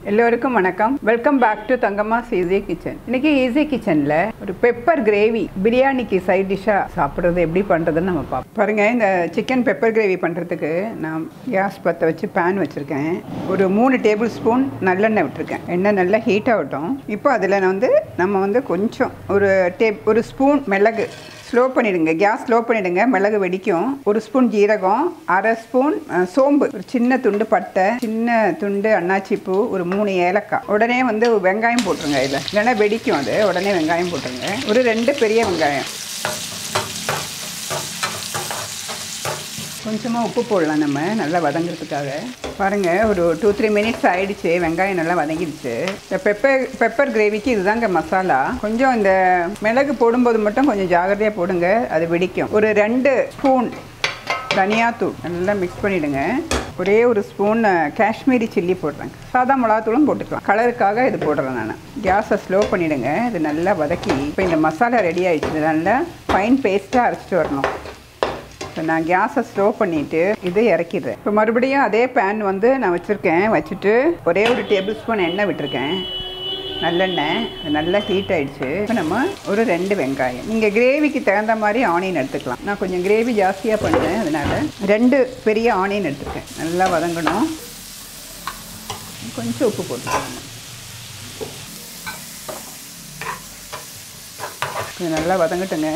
எல்லோருக்கும் வணக்கம் welcome back to Thangamma's easy kitchen இன்னைக்கு ஈஸி கிச்சனில் ஒரு பெப்பர் கிரேவி பிரியாணிக்கு சைட் டிஷ்ஷாக சாப்பிட்றது எப்படி பண்ணுறதுன்னு நம்ம பார்ப்போம் பாருங்கள் இந்த சிக்கன் பெப்பர் கிரேவி பண்ணுறதுக்கு நான் கேஸ் பற்ற வச்சு பேன் வச்சுருக்கேன் ஒரு மூணு டேபிள் ஸ்பூன் நல்லெண்ணெய் விட்டுருக்கேன் எண்ணெய் நல்லா ஹீட் ஆகட்டும் இப்போ அதில் நான் வந்து நம்ம வந்து கொஞ்சம் ஒரு டே ஒரு ஸ்பூன் மிளகு ஸ்லோ பண்ணிடுங்க கேஸ் ஸ்லோ பண்ணிடுங்க மிளகு வெடிக்கும் ஒரு ஸ்பூன் ஜீரகம் அரை ஸ்பூன் அஹ், சோம்பு ஒரு சின்ன துண்டு பட்டை சின்ன துண்டு அன்னாச்சி பூ ஒரு மூணு ஏலக்காய் உடனே வந்து வெங்காயம் போட்டுருங்க இதில் இல்லைன்னா வெடிக்கும் அது உடனே வெங்காயம் போட்டுருங்க ஒரு ரெண்டு பெரிய வெங்காயம் கொஞ்சமாக உப்பு போடலாம் நம்ம நல்லா வதங்குறதுக்காக பாருங்கள் ஒரு டூ த்ரீ மினிட்ஸ் ஆயிடுச்சு வெங்காயம் நல்லா வதங்கிடுச்சு இந்த பெப்பர் பெப்பர் கிரேவிக்கு இதுதாங்க மசாலா கொஞ்சம் இந்த மிளகு போடும்போது மட்டும் கொஞ்சம் ஜாகிரதையாக போடுங்க அது வெடிக்கும் ஒரு ரெண்டு ஸ்பூன் தனியாத்தூள் நல்லா மிக்ஸ் பண்ணிவிடுங்க ஒரே ஒரு ஸ்பூன் காஷ்மீரி சில்லி போடுறேன் சாதா மிளகாத்தூளும் போட்டுக்கலாம் கலருக்காக இது போடுறேன் நான் கேஸை ஸ்லோ பண்ணிவிடுங்க இது நல்லா வதக்கி இப்போ இந்த மசாலா ரெடி ஆயிடுச்சு இது நல்லா ஃபைன் பேஸ்ட்டாக அரைச்சிட்டு வரணும் இப்போ நான் கேஸை ஸ்லோ பண்ணிவிட்டு இதை இறக்கிடுறேன் இப்போ மறுபடியும் அதே பேன் வந்து நான் வச்சுருக்கேன் வச்சுட்டு ஒரே ஒரு டேபிள் ஸ்பூன் எண்ணெய் விட்டுருக்கேன் நல்லெண்ணெய் அது நல்லா ஹீட் ஆயிடுச்சு இப்போ நம்ம ஒரு ரெண்டு வெங்காயம் நீங்கள் கிரேவிக்கு தகுந்த மாதிரி ஆனியன் எடுத்துக்கலாம் நான் கொஞ்சம் கிரேவி ஜாஸ்தியாக பண்ணுறேன் அதனால் ரெண்டு பெரிய ஆனியன் எடுத்துருக்கேன் நல்லா வதங்கணும் கொஞ்சம் உப்பு போட்டுக்கலாம் இது நல்லா வதங்கட்டுங்க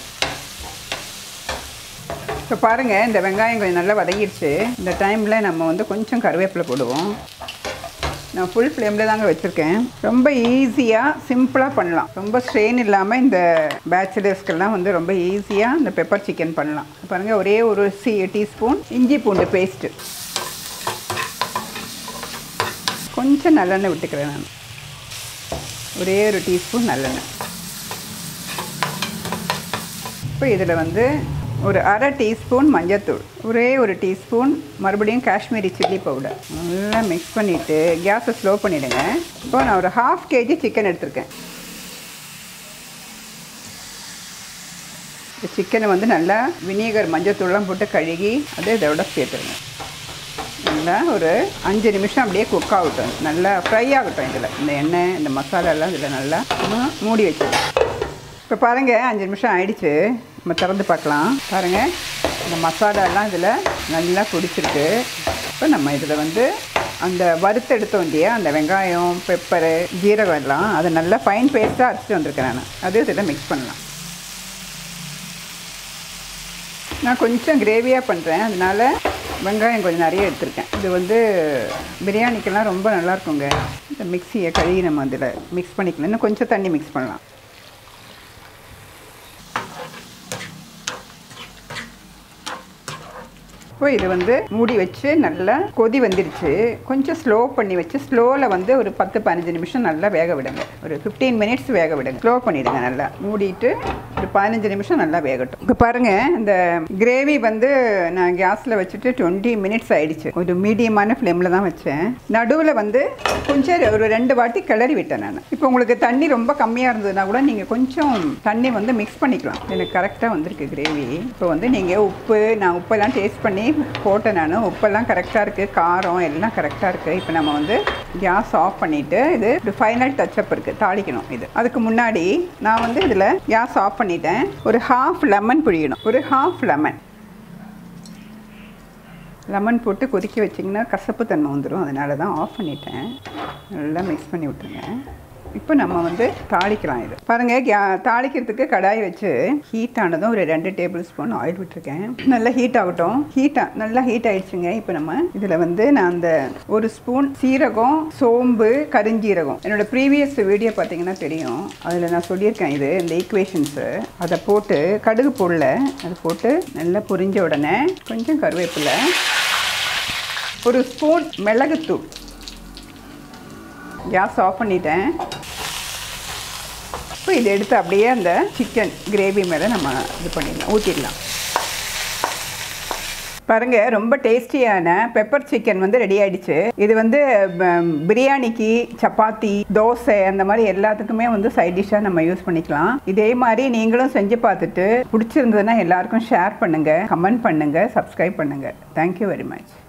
இப்போ பாருங்கள் இந்த வெங்காயம் கொஞ்சம் நல்லா வதங்கிடுச்சு இந்த டைமில் நம்ம வந்து கொஞ்சம் கருவேப்பிலை போடுவோம் நான் ஃபுல் ஃப்ளேமில் தாங்க வச்சுருக்கேன் ரொம்ப ஈஸியாக சிம்பிளாக பண்ணலாம் ரொம்ப ஸ்ட்ரெயின் இல்லாமல் இந்த பேச்சுலர்ஸ்க்கெல்லாம் வந்து ரொம்ப ஈஸியாக இந்த பெப்பர் சிக்கன் பண்ணலாம் பாருங்கள் ஒரே ஒரு சி டீஸ்பூன் இஞ்சி பூண்டு பேஸ்ட்டு கொஞ்சம் நல்லெண்ணெய் விட்டுக்கிறேன் நான் ஒரே ஒரு டீஸ்பூன் நல்லெண்ணெய் இப்போ இதில் வந்து ஒரு அரை டீஸ்பூன் மஞ்சத்தூள் ஒரே ஒரு டீஸ்பூன் மறுபடியும் காஷ்மீரி சில்லி பவுடர் நல்லா மிக்ஸ் பண்ணிவிட்டு கேஸை ஸ்லோ பண்ணிவிடுங்க இப்போ நான் ஒரு ஹாஃப் கேஜி சிக்கன் எடுத்திருக்கேன் இந்த சிக்கனை வந்து நல்லா வினிகர் மஞ்சத்தூள்லாம் போட்டு கழுகி அதை இதோட சேர்த்துருங்க நல்லா ஒரு அஞ்சு நிமிஷம் அப்படியே குக் ஆகட்டும் நல்லா ஃப்ரை ஆகட்டும் இதில் இந்த எண்ணெய் இந்த மசாலாலாம் இதில் நல்லா நம்ம மூடி வச்சிடலாம் இப்போ பாருங்கள் அஞ்சு நிமிஷம் ஆயிடுச்சு நம்ம திறந்து பார்க்கலாம் பாருங்கள் இந்த மசாலாலாம் இதில் நல்லா பிடிச்சிருக்கு இப்போ நம்ம இதில் வந்து அந்த வறுத்தெடுத்தோம் இல்லையா அந்த வெங்காயம் பெப்பரு ஜீரகம் எல்லாம் அதை நல்லா ஃபைன் பேஸ்ட்டாக அரைச்சிட்டு வந்திருக்கேன் நான் அது இதில் மிக்ஸ் பண்ணலாம் நான் கொஞ்சம் கிரேவியாக பண்ணுறேன் அதனால வெங்காயம் கொஞ்சம் நிறைய எடுத்திருக்கேன் இது வந்து பிரியாணிக்கெல்லாம் ரொம்ப நல்லா இருக்குங்க இந்த மிக்சியை கழுவி நம்ம அதில் மிக்ஸ் பண்ணிக்கலாம் இன்னும் கொஞ்சம் தண்ணி மிக்ஸ் பண்ணலாம் இப்போ இது வந்து மூடி வச்சு நல்லா கொதி வந்துருச்சு கொஞ்சம் ஸ்லோ பண்ணி வச்சு ஸ்லோவில் வந்து ஒரு பத்து பதினஞ்சு நிமிஷம் நல்லா வேக விடுங்க ஒரு ஃபிஃப்டீன் மினிட்ஸ் வேக விடுங்க ஸ்லோ பண்ணிவிடுங்க நல்லா மூடிட்டு ஒரு பதினஞ்சு நிமிஷம் நல்லா வேகட்டும் இப்போ பாருங்கள் இந்த கிரேவி வந்து நான் கேஸில் வச்சுட்டு டுவெண்ட்டி மினிட்ஸ் ஆயிடுச்சு ஒரு மீடியமான ஃப்ளேமில் தான் வச்சேன் நடுவில் வந்து கொஞ்சம் ஒரு ரெண்டு வாட்டி கிளறி விட்டேன் நான் இப்போ உங்களுக்கு தண்ணி ரொம்ப கம்மியாக இருந்ததுன்னா கூட நீங்கள் கொஞ்சம் தண்ணி வந்து மிக்ஸ் பண்ணிக்கலாம் எனக்கு கரெக்டாக வந்திருக்கு கிரேவி இப்போ வந்து நீங்கள் உப்பு நான் உப்பெல்லாம் டேஸ்ட் பண்ணி போட்டேன் நான் உப்பெல்லாம் கரெக்டாக இருக்குது காரம் எல்லாம் கரெக்டாக இருக்குது இப்போ நம்ம வந்து கேஸ் ஆஃப் பண்ணிவிட்டு இது ஒரு ஃபைனல் டச்சப் இருக்குது தாளிக்கணும் இது அதுக்கு முன்னாடி நான் வந்து இதில் கேஸ் ஆஃப் பண்ணிட்டேன் ஒரு ஹாஃப் லெமன் புழியணும் ஒரு ஹாஃப் லெமன் லெமன் போட்டு கொதிக்க வச்சிங்கன்னா கசப்பு தன்மை வந்துடும் அதனால தான் ஆஃப் பண்ணிட்டேன் நல்லா மிக்ஸ் பண்ணி விட்டுருங்க இப்போ நம்ம வந்து தாளிக்கலாம் இது பாருங்கள் கே தாளிக்கிறதுக்கு கடாய் வச்சு ஹீட் ஆனதும் ஒரு ரெண்டு டேபிள் ஸ்பூன் ஆயில் விட்டுருக்கேன் நல்லா ஹீட் ஆகட்டும் ஹீட்டாக நல்லா ஹீட் ஆயிடுச்சுங்க இப்போ நம்ம இதில் வந்து நான் அந்த ஒரு ஸ்பூன் சீரகம் சோம்பு கருஞ்சீரகம் என்னோட ப்ரீவியஸ் வீடியோ பார்த்தீங்கன்னா தெரியும் அதில் நான் சொல்லியிருக்கேன் இது இந்த ஈக்குவேஷன்ஸு அதை போட்டு கடுகு போடல அதை போட்டு நல்லா பொரிஞ்ச உடனே கொஞ்சம் கருவேப்பிலை ஒரு ஸ்பூன் மிளகுத்தூள் கேஸ் ஆஃப் பண்ணிட்டேன் இப்போ இதை எடுத்து அப்படியே அந்த சிக்கன் கிரேவி மேலே நம்ம இது பண்ணிடலாம் ஊற்றிடலாம் பாருங்க ரொம்ப டேஸ்டியான பெப்பர் சிக்கன் வந்து ரெடி ஆயிடுச்சு இது வந்து ப- பிரியாணிக்கு சப்பாத்தி தோசை அந்த மாதிரி எல்லாத்துக்குமே வந்து சைட் டிஷ்ஷாக நம்ம யூஸ் பண்ணிக்கலாம் இதே மாதிரி நீங்களும் செஞ்சு பார்த்துட்டு பிடிச்சிருந்ததுன்னா எல்லாருக்கும் ஷேர் பண்ணுங்க கமெண்ட் பண்ணுங்க சப்ஸ்கிரைப் பண்ணுங்க தேங்க்யூ வெரி மச்